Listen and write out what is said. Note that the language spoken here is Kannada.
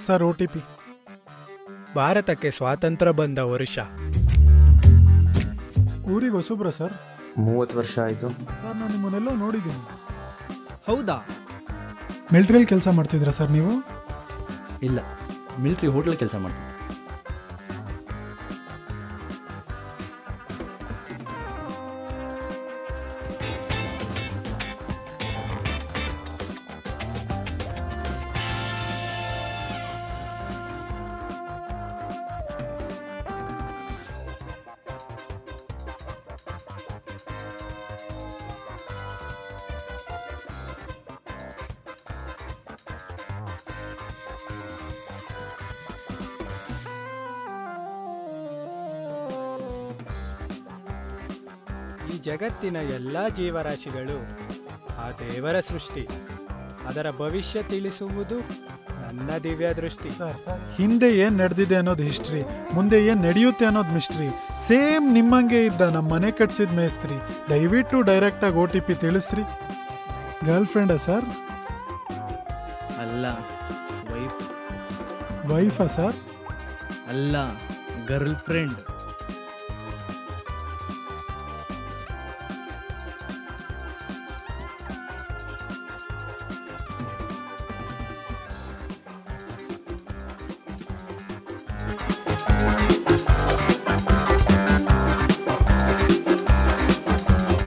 ಸರ್ ಒ ಟಿ ಪಿ ಭಾರತಕ್ಕೆ ಸ್ವಾತಂತ್ರ್ಯ ಬಂದ ವರುಷ ಊರಿಗೆ ಹೊಸಬ್ರ ಸರ್ ಮೂವತ್ತು ವರ್ಷ ಆಯಿತು ಸರ್ ನಾನು ನಿಮ್ಮನ್ನೆಲ್ಲೋ ನೋಡಿದ್ದೀನಿ ಹೌದಾ ಮಿಲ್ಟ್ರಿಯಲ್ಲಿ ಕೆಲಸ ಮಾಡ್ತಿದ್ದೀರಾ ಸರ್ ನೀವು ಇಲ್ಲ ಮಿಲಿಟ್ರಿ ಹೋಟ್ಲ್ ಕೆಲಸ ಮಾಡ್ತೀನಿ ಈ ಜಗತ್ತಿನ ಎಲ್ಲ ಜೀವರಾಶಿಗಳು ಆ ದೇವರ ಸೃಷ್ಟಿ ಅದರ ಭವಿಷ್ಯ ತಿಳಿಸುವುದು ನನ್ನ ದಿವ್ಯ ದೃಷ್ಟಿ ಸರ್ ಹಿಂದೆ ಏನು ನಡೆದಿದೆ ಅನ್ನೋದು ಹಿಸ್ಟ್ರಿ ಮುಂದೆ ಏನು ನಡೆಯುತ್ತೆ ಅನ್ನೋದು ಮಿಸ್ಟ್ರಿ ಸೇಮ್ ನಿಮ್ಮಂಗೆ ಇದ್ದ ನಮ್ಮ ಮನೆ ಕಟ್ಸಿದ ಮೇಸ್ತ್ರಿ ದಯವಿಟ್ಟು ಡೈರೆಕ್ಟಾಗಿ ಓ ಟಿ ಪಿ ತಿಳಿಸ್ರಿ ಗರ್ಲ್ ಫ್ರೆಂಡಾ ಸರ್ ಅಲ್ಲ ವೈಫ್ ವೈಫಾ ಸರ್ ಅಲ್ಲ ಗರ್ಲ್ ಫ್ರೆಂಡ್